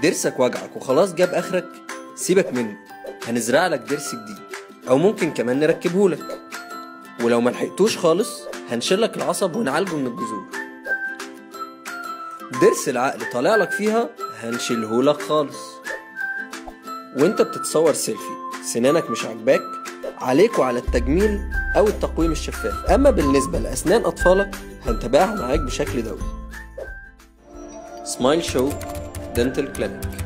ضرسك وجعك وخلاص جاب اخرك سيبك منه هنزرع لك ضرس جديد او ممكن كمان نركبه لك ولو ما لحقتوش خالص هنشيل لك العصب ونعالجه من الجذور ضرس العقل طالع لك فيها هنشيله لك خالص وانت بتتصور سيلفي سنانك مش عاجباك عليك وعلى التجميل او التقويم الشفاف اما بالنسبه لاسنان اطفالك هنتابعها معاك بشكل دوري سمايل شو دنتال كلينيك